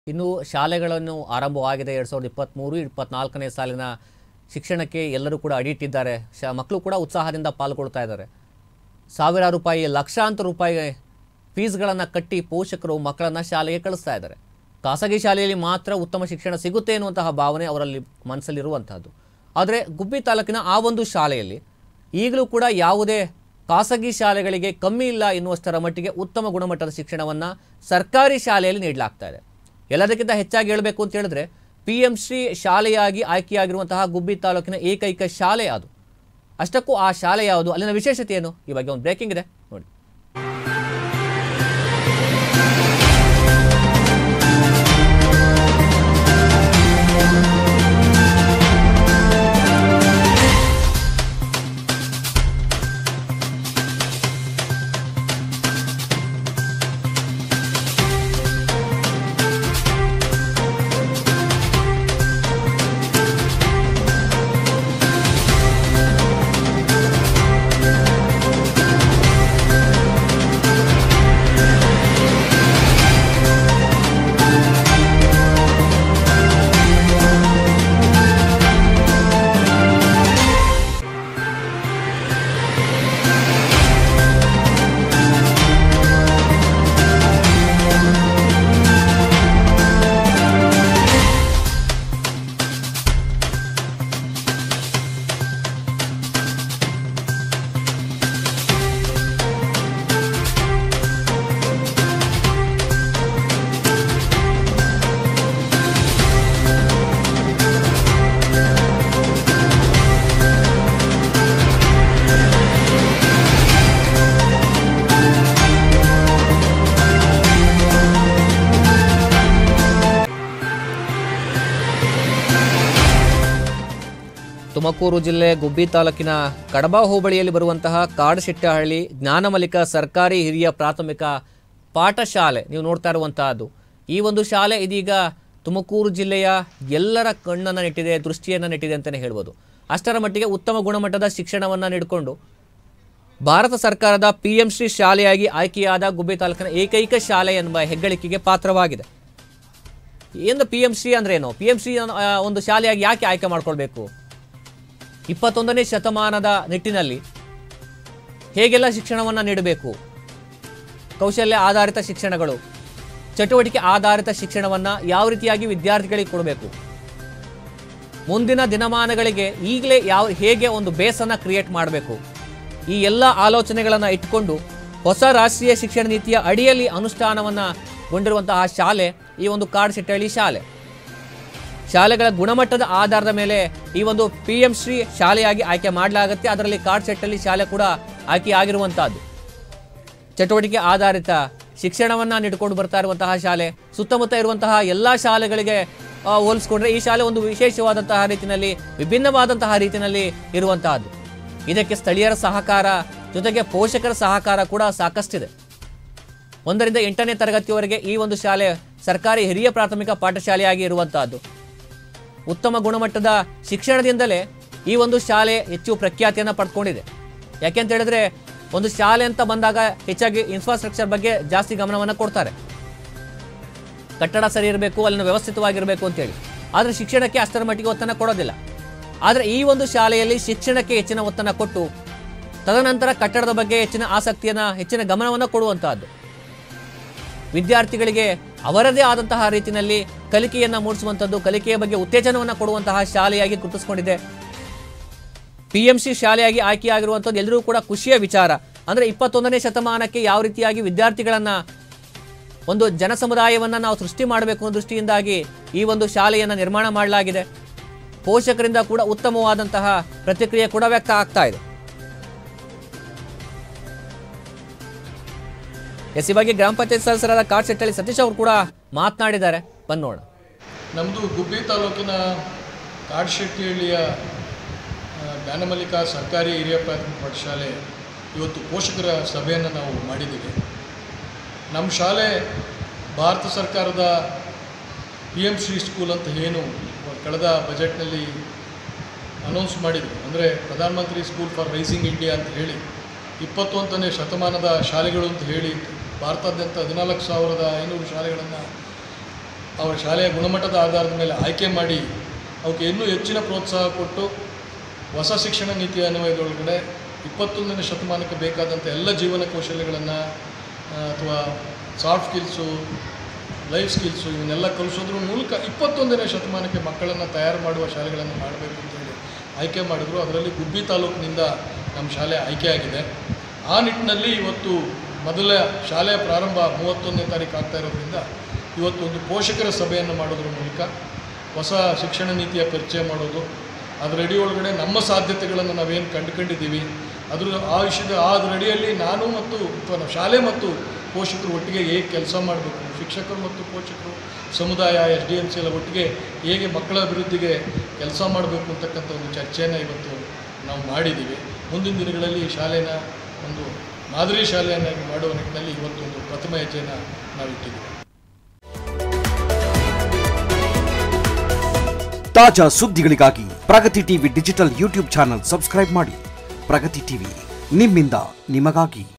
ಇನ್ನು ಶಾಲೆಗಳನ್ನು ಆರಂಭವಾಗಿದೆ ಎರಡು ಸಾವಿರದ ಇಪ್ಪತ್ತ್ಮೂರು ಇಪ್ಪತ್ನಾಲ್ಕನೇ ಸಾಲಿನ ಶಿಕ್ಷಣಕ್ಕೆ ಎಲ್ಲರೂ ಕೂಡ ಅಡಿಯಿಟ್ಟಿದ್ದಾರೆ ಶ ಮಕ್ಕಳು ಕೂಡ ಉತ್ಸಾಹದಿಂದ ಪಾಲ್ಗೊಳ್ತಾ ಇದ್ದಾರೆ ಸಾವಿರಾರು ರೂಪಾಯಿ ಲಕ್ಷಾಂತರ ರೂಪಾಯಿ ಫೀಸ್ಗಳನ್ನು ಕಟ್ಟಿ ಪೋಷಕರು ಮಕ್ಕಳನ್ನು ಶಾಲೆಗೆ ಕಳಿಸ್ತಾ ಇದ್ದಾರೆ ಖಾಸಗಿ ಶಾಲೆಯಲ್ಲಿ ಮಾತ್ರ ಉತ್ತಮ ಶಿಕ್ಷಣ ಸಿಗುತ್ತೆ ಎನ್ನುವಂತಹ ಭಾವನೆ ಅವರಲ್ಲಿ ಮನಸ್ಸಲ್ಲಿರುವಂತಹದ್ದು ಆದರೆ ಗುಬ್ಬಿ ತಾಲೂಕಿನ ಆ ಒಂದು ಶಾಲೆಯಲ್ಲಿ ಈಗಲೂ ಕೂಡ ಯಾವುದೇ ಖಾಸಗಿ ಶಾಲೆಗಳಿಗೆ ಕಮ್ಮಿ ಇಲ್ಲ ಎನ್ನುವಷ್ಟರ ಮಟ್ಟಿಗೆ ಉತ್ತಮ ಗುಣಮಟ್ಟದ ಶಿಕ್ಷಣವನ್ನು ಸರ್ಕಾರಿ ಶಾಲೆಯಲ್ಲಿ ನೀಡಲಾಗ್ತಾ ಇದೆ ಎಲ್ಲದಕ್ಕಿಂತ ಹೆಚ್ಚಾಗಿ ಹೇಳಬೇಕು ಅಂತ ಹೇಳಿದ್ರೆ ಪಿ ಎಂ ಶ್ರೀ ಶಾಲೆಯಾಗಿ ಆಯ್ಕೆಯಾಗಿರುವಂತಹ ಗುಬ್ಬಿ ತಾಲೂಕಿನ ಏಕೈಕ ಶಾಲೆ ಅದು ಅಷ್ಟಕ್ಕೂ ಆ ಶಾಲೆ ಯಾವುದು ಅಲ್ಲಿನ ವಿಶೇಷತೆ ಏನು ಈ ಬಗ್ಗೆ ಒಂದು ಬ್ರೇಕಿಂಗ್ ಇದೆ ನೋಡಿ ತುಮಕೂರು ಜಿಲ್ಲೆ ಗುಬ್ಬಿ ತಾಲೂಕಿನ ಕಡಬ ಹೋಬಳಿಯಲ್ಲಿ ಬರುವಂತಹ ಕಾಡಶೆಟ್ಟಹಳ್ಳಿ ಜ್ಞಾನಮಲಿಕ ಸರ್ಕಾರಿ ಹಿರಿಯ ಪ್ರಾಥಮಿಕ ಪಾಠಶಾಲೆ ನೀವು ನೋಡ್ತಾ ಇರುವಂತಹದ್ದು ಈ ಒಂದು ಶಾಲೆ ಇದೀಗ ತುಮಕೂರು ಜಿಲ್ಲೆಯ ಎಲ್ಲರ ಕಣ್ಣನ್ನು ನೆಟ್ಟಿದೆ ದೃಷ್ಟಿಯನ್ನು ನೆಟ್ಟಿದೆ ಅಂತಲೇ ಹೇಳ್ಬೋದು ಅಷ್ಟರ ಮಟ್ಟಿಗೆ ಉತ್ತಮ ಗುಣಮಟ್ಟದ ಶಿಕ್ಷಣವನ್ನು ನೀಡಿಕೊಂಡು ಭಾರತ ಸರ್ಕಾರದ ಪಿ ಎಂ ಶ್ರೀ ಶಾಲೆಯಾಗಿ ಆಯ್ಕೆಯಾದ ಗುಬ್ಬಿ ತಾಲೂಕಿನ ಏಕೈಕ ಶಾಲೆ ಎಂಬ ಹೆಗ್ಗಳಿಕೆಗೆ ಪಾತ್ರವಾಗಿದೆ ಏನು ಪಿ ಎಂ ಶ್ರೀ ಅಂದ್ರೆ ಏನು ಪಿ ಎಂ ಶ್ರೀ ಅನ್ನೋ, ಆ, ಒಂದು ಶಾಲೆಯಾಗಿ ಯಾಕೆ ಆಯ್ಕೆ ಮಾಡ್ಕೊಳ್ಬೇಕು ಇಪ್ಪತ್ತೊಂದನೇ ಶತಮಾನದ ನಿಟ್ಟಿನಲ್ಲಿ ಹೇಗೆಲ್ಲ ಶಿಕ್ಷಣವನ್ನು ನೀಡಬೇಕು ಕೌಶಲ್ಯ ಆಧಾರಿತ ಶಿಕ್ಷಣಗಳು ಚಟುವಟಿಕೆ ಆಧಾರಿತ ಶಿಕ್ಷಣವನ್ನು ಯಾವ ರೀತಿಯಾಗಿ ವಿದ್ಯಾರ್ಥಿಗಳಿಗೆ ಕೊಡಬೇಕು ಮುಂದಿನ ದಿನಮಾನಗಳಿಗೆ ಈಗಲೇ ಯಾವ ಹೇಗೆ ಒಂದು ಬೇಸನ್ನು ಕ್ರಿಯೇಟ್ ಮಾಡಬೇಕು ಈ ಎಲ್ಲ ಆಲೋಚನೆಗಳನ್ನು ಇಟ್ಕೊಂಡು ಹೊಸ ರಾಷ್ಟ್ರೀಯ ಶಿಕ್ಷಣ ನೀತಿಯ ಅಡಿಯಲ್ಲಿ ಅನುಷ್ಠಾನವನ್ನು ಗೊಂಡಿರುವಂತಹ ಶಾಲೆ ಈ ಒಂದು ಕಾಡ್ಶೆಟ್ಟಹಳ್ಳಿ ಶಾಲೆ ಶಾಲೆಗಳ ಗುಣಮಟ್ಟದ ಆಧಾರದ ಮೇಲೆ ಈ ಒಂದು ಪಿ ಎಂ ಶ್ರೀ ಶಾಲೆಯಾಗಿ ಆಯ್ಕೆ ಮಾಡಲಾಗುತ್ತೆ ಅದರಲ್ಲಿ ಕಾಡ್ಶೆಟ್ಟಲ್ಲಿ ಶಾಲೆ ಕೂಡ ಆಯ್ಕೆ ಆಗಿರುವಂತಹದ್ದು ಚಟುವಟಿಕೆ ಆಧಾರಿತ ಶಿಕ್ಷಣವನ್ನು ನೀಡಿಕೊಂಡು ಬರ್ತಾ ಇರುವಂತಹ ಶಾಲೆ ಸುತ್ತಮುತ್ತ ಇರುವಂತಹ ಎಲ್ಲ ಶಾಲೆಗಳಿಗೆ ಆ, ಹೋಲಿಸ್ಕೊಂಡ್ರೆ ಈ ಶಾಲೆ ಒಂದು ವಿಶೇಷವಾದಂತಹ ರೀತಿಯಲ್ಲಿ ವಿಭಿನ್ನವಾದಂತಹ ರೀತಿಯಲ್ಲಿ ಇರುವಂತಹದ್ದು ಇದಕ್ಕೆ ಸ್ಥಳೀಯರ ಸಹಕಾರ ಜೊತೆಗೆ ಪೋಷಕರ ಸಹಕಾರ ಕೂಡ ಸಾಕಷ್ಟಿದೆ ಒಂದರಿಂದ ಎಂಟನೇ ತರಗತಿಯವರೆಗೆ ಈ ಒಂದು ಶಾಲೆ ಸರ್ಕಾರಿ ಹಿರಿಯ ಪ್ರಾಥಮಿಕ ಪಾಠಶಾಲೆಯಾಗಿ ಇರುವಂತಹದ್ದು ಉತ್ತಮ ಗುಣಮಟ್ಟದ ಶಿಕ್ಷಣದಿಂದಲೇ ಈ ಒಂದು ಶಾಲೆ ಹೆಚ್ಚು ಪ್ರಖ್ಯಾತಿಯನ್ನು ಪಡ್ಕೊಂಡಿದೆ ಯಾಕೆಂತ ಹೇಳಿದ್ರೆ ಒಂದು ಶಾಲೆ ಅಂತ ಬಂದಾಗ ಹೆಚ್ಚಾಗಿ ಇನ್ಫ್ರಾಸ್ಟ್ರಕ್ಚರ್ ಬಗ್ಗೆ ಜಾಸ್ತಿ ಗಮನವನ್ನು ಕೊಡ್ತಾರೆ ಕಟ್ಟಡ ಸರಿ ಇರಬೇಕು ಅಲ್ಲಿನ ವ್ಯವಸ್ಥಿತವಾಗಿರಬೇಕು ಅಂತೇಳಿ ಆದರೆ ಶಿಕ್ಷಣಕ್ಕೆ ಅಷ್ಟರ ಮಟ್ಟಿಗೆ ಒತ್ತನ್ನು ಕೊಡೋದಿಲ್ಲ ಆದರೆ ಈ ಒಂದು ಶಾಲೆಯಲ್ಲಿ ಶಿಕ್ಷಣಕ್ಕೆ ಹೆಚ್ಚಿನ ಒತ್ತನ್ನು ಕೊಟ್ಟು ತದನಂತರ ಕಟ್ಟಡದ ಬಗ್ಗೆ ಹೆಚ್ಚಿನ ಆಸಕ್ತಿಯನ್ನು ಹೆಚ್ಚಿನ ಗಮನವನ್ನು ಕೊಡುವಂತಹದ್ದು ವಿದ್ಯಾರ್ಥಿಗಳಿಗೆ ಅವರದೇ ಆದಂತಹ ರೀತಿಯಲ್ಲಿ ಕಲಿಕೆಯನ್ನು ಮೂಡಿಸುವಂಥದ್ದು ಕಲಿಕೆಯ ಬಗ್ಗೆ ಉತ್ತೇಜನವನ್ನು ಕೊಡುವಂತಹ ಶಾಲೆಯಾಗಿ ಗುರುತಿಸಿಕೊಂಡಿದೆ ಪಿ ಎಂ ಸಿ ಶಾಲೆಯಾಗಿ ಆಯ್ಕೆಯಾಗಿರುವಂಥದ್ದು ಎಲ್ಲರಿಗೂ ಕೂಡ ಖುಷಿಯ ವಿಚಾರ ಅಂದರೆ ಇಪ್ಪತ್ತೊಂದನೇ ಶತಮಾನಕ್ಕೆ ಯಾವ ರೀತಿಯಾಗಿ ವಿದ್ಯಾರ್ಥಿಗಳನ್ನು ಒಂದು ಜನ ಸಮುದಾಯವನ್ನು ನಾವು ಸೃಷ್ಟಿ ಮಾಡಬೇಕು ಅನ್ನೋ ದೃಷ್ಟಿಯಿಂದಾಗಿ ಈ ಒಂದು ಶಾಲೆಯನ್ನು ನಿರ್ಮಾಣ ಮಾಡಲಾಗಿದೆ ಪೋಷಕರಿಂದ ಕೂಡ ಉತ್ತಮವಾದಂತಹ ಪ್ರತಿಕ್ರಿಯೆ ಕೂಡ ವ್ಯಕ್ತ ಆಗ್ತಾ ಇದೆ ಎಸ್ ಈ ಬಗ್ಗೆ ಗ್ರಾಮ ಪಂಚಾಯತ್ ಸದಸ್ಯರಾದ ಕಾಡ್ಶೆಟ್ಟಳ್ಳಿ ಸತೀಶ್ ಅವರು ಕೂಡ ಮಾತನಾಡಿದ್ದಾರೆ ಬಂದ್ ನೋಡೋಣ ನಮ್ಮದು ಗುಬ್ಬಿ ತಾಲೂಕಿನ ಕಾಡಶೆಟ್ಟಿಹಳ್ಳಿಯ ಆ, ಜ್ಞಾನಮಲ್ಲಿಕ ಸರ್ಕಾರಿ ಹಿರಿಯ ಪ್ರಾಥಮಿಕ ಪಾಠಶಾಲೆ ಇವತ್ತು ಪೋಷಕರ ಸಭೆಯನ್ನು ನಾವು ಮಾಡಿದ್ದೀವಿ ನಮ್ಮ ಶಾಲೆ ಭಾರತ ಸರ್ಕಾರದ ಪಿ ಎಮ್ ಶ್ರೀ ಸ್ಕೂಲ್ ಅಂತ ಏನು ಕಳೆದ ಬಜೆಟ್ನಲ್ಲಿ ಅನೌನ್ಸ್ ಮಾಡಿದರು ಅಂದರೆ ಪ್ರಧಾನಮಂತ್ರಿ ಸ್ಕೂಲ್ ಫಾರ್ ರೈಸಿಂಗ್ ಇಂಡಿಯಾ ಅಂತ ಹೇಳಿ ಇಪ್ಪತ್ತೊಂದನೇ ಶತಮಾನದ ಶಾಲೆಗಳು ಅಂತ ಹೇಳಿ ಭಾರತಾದ್ಯಂತ ಹದಿನಾಲ್ಕು ಸಾವಿರದ ಐನೂರು ಶಾಲೆಗಳನ್ನು ಅವರ ಶಾಲೆಯ ಗುಣಮಟ್ಟದ ಆಧಾರದ ಮೇಲೆ ಆಯ್ಕೆ ಮಾಡಿ ಅವಕ್ಕೆ ಇನ್ನೂ ಹೆಚ್ಚಿನ ಪ್ರೋತ್ಸಾಹ ಕೊಟ್ಟು ಹೊಸ ಶಿಕ್ಷಣ ನೀತಿಯ ಅನ್ವಯದೊಳಗಡೆ ಇಪ್ಪತ್ತೊಂದನೇ ಶತಮಾನಕ್ಕೆ ಬೇಕಾದಂಥ ಎಲ್ಲ ಜೀವನ ಕೌಶಲ್ಯಗಳನ್ನು ಅಥವಾ ಸಾಫ್ಟ್ ಸ್ಕಿಲ್ಸು ಲೈಫ್ ಸ್ಕಿಲ್ಸು ಇವನ್ನೆಲ್ಲ ಕಲಿಸೋದ್ರ ಮೂಲಕ ಇಪ್ಪತ್ತೊಂದನೇ ಶತಮಾನಕ್ಕೆ ಮಕ್ಕಳನ್ನು ತಯಾರು ಮಾಡುವ ಶಾಲೆಗಳನ್ನು ಮಾಡಬೇಕು ಅಂತೇಳಿ ಆಯ್ಕೆ ಮಾಡಿದ್ರು ಅದರಲ್ಲಿ ಗುಬ್ಬಿ ತಾಲೂಕಿನಿಂದ ನಮ್ಮ ಶಾಲೆ ಆಯ್ಕೆಯಾಗಿದೆ ಆ ನಿಟ್ಟಿನಲ್ಲಿ ಇವತ್ತು ಮೊದಲ ಶಾಲೆಯ ಪ್ರಾರಂಭ ಮೂವತ್ತೊಂದನೇ ತಾರೀಕು ಆಗ್ತಾ ಇರೋದ್ರಿಂದ ಇವತ್ತು ಒಂದು ಪೋಷಕರ ಸಭೆಯನ್ನು ಮಾಡೋದ್ರ ಮೂಲಕ ಹೊಸ ಶಿಕ್ಷಣ ನೀತಿಯ ಪರಿಚಯ ಮಾಡೋದು ಅದರ ಅಡಿ ಒಳಗಡೆ ನಮ್ಮ ಸಾಧ್ಯತೆಗಳನ್ನು ನಾವೇನು ಕಂಡುಕೊಂಡಿದ್ದೀವಿ ಅದ್ರ ಆ ವಿಷಯದ ಆ ಅದ್ರ ಅಡಿಯಲ್ಲಿ ನಾನು ಮತ್ತು ಅಥವಾ ನಾವು ಶಾಲೆ ಮತ್ತು ಪೋಷಕರು ಒಟ್ಟಿಗೆ ಹೇಗೆ ಕೆಲಸ ಮಾಡಬೇಕು ಶಿಕ್ಷಕರು ಮತ್ತು ಪೋಷಕರು ಸಮುದಾಯ ಎಸ್ ಡಿ ಎಮ್ ಸಿ ಎಲ್ಲ ಒಟ್ಟಿಗೆ ಹೇಗೆ ಮಕ್ಕಳ ಅಭಿವೃದ್ಧಿಗೆ ಕೆಲಸ ಮಾಡಬೇಕು ಅಂತಕ್ಕಂಥ ಒಂದು ಚರ್ಚೆಯನ್ನು ಇವತ್ತು ನಾವು ಮಾಡಿದ್ದೀವಿ ಮುಂದಿನ ದಿನಗಳಲ್ಲಿ ಈ ಶಾಲೆನ ಒಂದು ಮಾದರಿ ಶಾಲೆಯನ್ನಾಗಿ ಮಾಡುವ ನಿಟ್ಟಿನಲ್ಲಿ ಇವತ್ತು ಒಂದು ಪ್ರಥಮ ಹೆಜ್ಜೆಯನ್ನು ನಾವು ಇಟ್ಟಿದ್ದೀವಿ ತಾಜಾ ಸುದ್ದಿಗಳಿಗಾಗಿ Pragathi TV digital YouTube channel subscribe ಮಾಡಿ ಪ್ರಗತಿ ಟಿವಿ ನಿಮ್ಮಿಂದ ನಿಮಗಾಗಿ